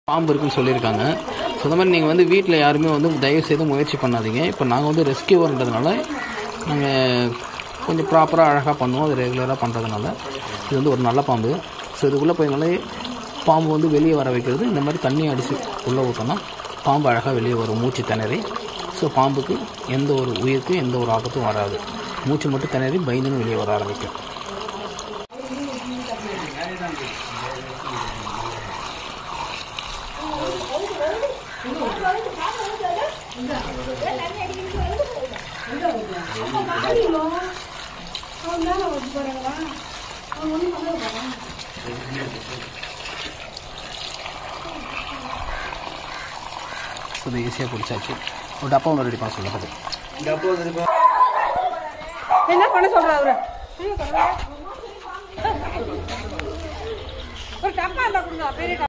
பாம்பு இருக்குன்னு சொல்லியிருக்காங்க ஸோ அந்த மாதிரி நீங்கள் வந்து வீட்டில் யாருமே வந்து தயவு செய்து முயற்சி பண்ணாதீங்க இப்போ நாங்கள் வந்து ரெஸ்கியூவர்ன்றதுனால நாங்கள் கொஞ்சம் ப்ராப்பராக அழகாக பண்ணுவோம் அது ரெகுலராக பண்ணுறதுனால இது வந்து ஒரு நல்ல பாம்பு ஸோ இதுக்குள்ளே போயினாலே பாம்பு வந்து வெளியே வர வைக்கிறது இந்த மாதிரி தண்ணி அடித்து உள்ளே ஊற்றோன்னா பாம்பு அழகாக வெளியே வரும் மூச்சு திணறி ஸோ பாம்புக்கு எந்த ஒரு உயிருக்கு எந்த ஒரு ஆபத்தும் வராது மூச்சு மட்டும் திணறி பயந்துன்னு வெளியே வர ஆரம்பிக்கும் ஸோ இது ஈஸியாக பிடிச்சாச்சு ஒரு டப்பா ஒன்று ரெடி பண்ண சொல்லப்பது என்ன பண்ண சொல்ற அவரு ஒரு டப்பா இருந்தா கொடுங்க பெரிய